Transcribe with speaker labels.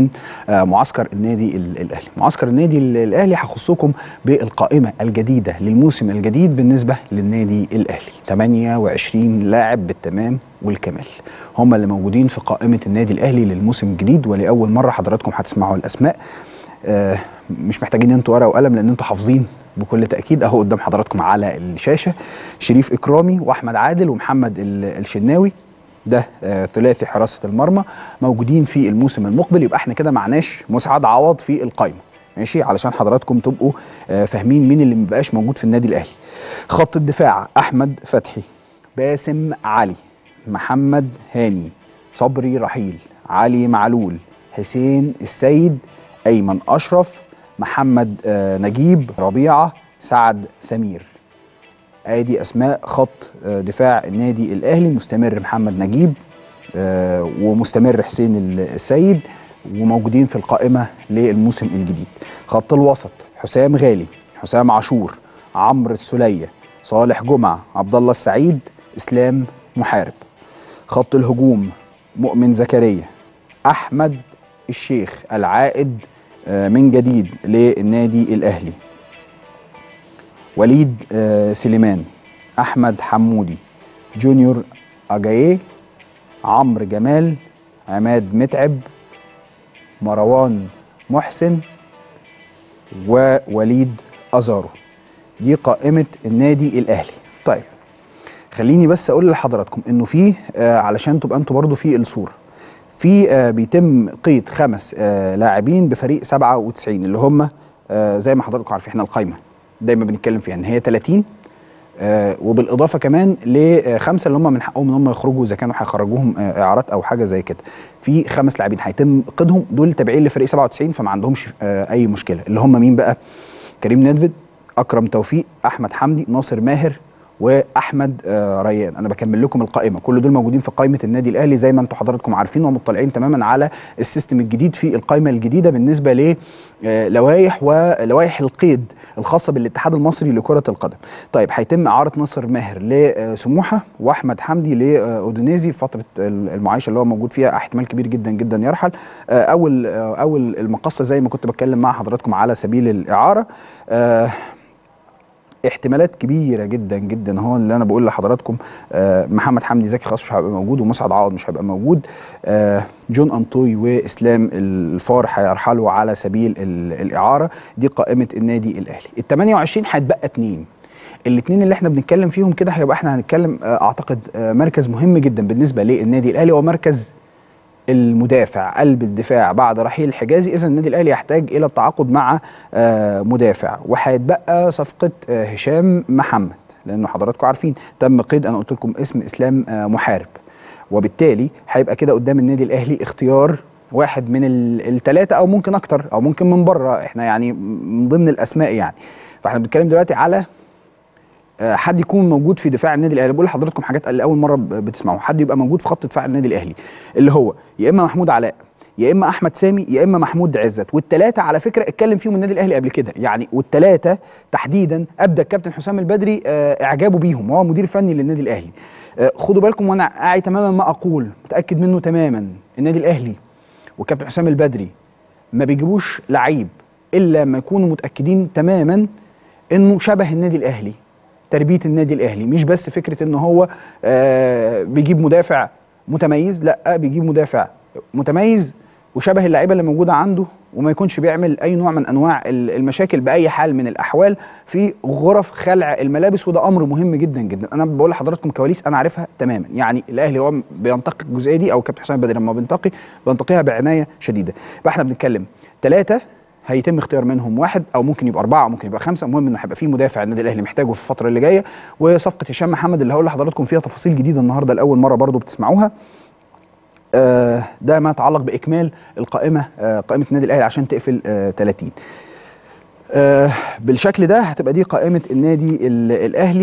Speaker 1: من معسكر النادي الاهلي معسكر النادي الاهلي هخصكم بالقائمه الجديده للموسم الجديد بالنسبه للنادي الاهلي 28 لاعب بالتمام والكمال هم اللي موجودين في قائمه النادي الاهلي للموسم الجديد ولاول مره حضراتكم هتسمعوا الاسماء آه مش محتاجين انتوا ورقه وقلم لان انتوا حافظين بكل تاكيد اهو قدام حضراتكم على الشاشه شريف اكرامي واحمد عادل ومحمد الشناوي ده آه ثلاثي حراسه المرمى موجودين في الموسم المقبل يبقى احنا كده معناش مسعد عوض في القائمه ماشي علشان حضراتكم تبقوا آه فاهمين مين اللي مبقاش موجود في النادي الاهلي خط الدفاع احمد فتحي باسم علي محمد هاني صبري رحيل علي معلول حسين السيد ايمن اشرف محمد آه نجيب ربيعه سعد سمير ادي اسماء خط آه دفاع النادي الاهلي مستمر محمد نجيب آه ومستمر حسين السيد وموجودين في القائمه للموسم الجديد خط الوسط حسام غالي حسام عاشور عمرو السليه صالح جمعه عبد الله السعيد اسلام محارب خط الهجوم مؤمن زكريا احمد الشيخ العائد من جديد للنادي الاهلي وليد سليمان احمد حمودي جونيور اجاييه عمرو جمال عماد متعب مروان محسن ووليد ازارو دي قائمه النادي الاهلي طيب خليني بس اقول لحضراتكم انه في آه علشان تبقى انتوا برضو في الصوره في آه بيتم قيد خمس آه لاعبين بفريق 97 اللي هم آه زي ما حضراتكم عارفين احنا القايمه دايما بنتكلم فيها ان هي 30 آه وبالاضافه كمان لخمسه اللي هم من حقهم ان هم يخرجوا اذا كانوا هيخرجوهم آه اعارات او حاجه زي كده في خمس لاعبين هيتم قيدهم دول تابعين لفريق 97 فما عندهمش آه اي مشكله اللي هم مين بقى كريم ندفد اكرم توفيق احمد حمدي ناصر ماهر واحمد آه ريان انا بكمل لكم القائمه كل دول موجودين في قائمه النادي الاهلي زي ما انتم حضراتكم عارفين ومطلعين تماما على السيستم الجديد في القائمه الجديده بالنسبه ل لوائح ولوائح القيد الخاصه بالاتحاد المصري لكره القدم طيب هيتم اعاره ناصر ماهر لسموحه واحمد حمدي لاودونيزي في فتره المعايشه اللي هو موجود فيها احتمال كبير جدا جدا يرحل اول اول المقصه زي ما كنت بتكلم مع حضراتكم على سبيل الاعاره أه احتمالات كبيره جدا جدا هو اللي انا بقول لحضراتكم آه محمد حمدي زكي خلاص مش هيبقى موجود ومسعد عوض مش هيبقى موجود آه جون انطوي واسلام الفار هيرحلوا على سبيل الاعاره دي قائمه النادي الاهلي ال 28 هيتبقى اثنين الاثنين اللي احنا بنتكلم فيهم كده هيبقى احنا هنتكلم آه اعتقد آه مركز مهم جدا بالنسبه للنادي الاهلي هو مركز المدافع قلب الدفاع بعد رحيل الحجازي اذا النادي الاهلي يحتاج الى التعاقد مع مدافع وهيتبقى صفقه هشام محمد لانه حضراتكم عارفين تم قيد انا قلت لكم اسم اسلام محارب وبالتالي هيبقى كده قدام النادي الاهلي اختيار واحد من الثلاثه او ممكن اكتر او ممكن من بره احنا يعني من ضمن الاسماء يعني فاحنا بنتكلم دلوقتي على حد يكون موجود في دفاع النادي الاهلي بقول لحضراتكم حاجات لاول مره بتسمعوا حد يبقى موجود في خط دفاع النادي الاهلي اللي هو يا اما محمود علاء يا اما احمد سامي يا اما محمود عزت والثلاثه على فكره اتكلم فيهم النادي الاهلي قبل كده يعني والثلاثه تحديدا ابدا الكابتن حسام البدري اعجابه بيهم وهو مدير فني للنادي الاهلي خدوا بالكم وانا اعي تماما ما اقول متاكد منه تماما النادي الاهلي والكابتن حسام البدري ما بيجيبوش لعيب الا لما يكونوا متاكدين تماما انه شبه النادي الاهلي تربيه النادي الاهلي مش بس فكره ان هو آه بيجيب مدافع متميز لا بيجيب مدافع متميز وشبه اللعيبه اللي موجوده عنده وما يكونش بيعمل اي نوع من انواع المشاكل باي حال من الاحوال في غرف خلع الملابس وده امر مهم جدا جدا انا بقول لحضراتكم كواليس انا عارفها تماما يعني الاهلي هو بينتقي الجزئيه دي او كابتن حسام بدري لما بينتقي بينتقيها بعنايه شديده فاحنا بنتكلم ثلاثه هيتم اختيار منهم واحد او ممكن يبقى اربعه او ممكن يبقى خمسه المهم انه هيبقى في مدافع النادي الاهلي محتاجه في الفتره اللي جايه وصفقه هشام محمد اللي هقول لحضراتكم فيها تفاصيل جديده النهارده لاول مره برضو بتسمعوها آه ده ما يتعلق باكمال القائمه آه قائمه النادي الاهلي عشان تقفل آه 30 بالشكل ده هتبقى دي قائمه النادي الاهلي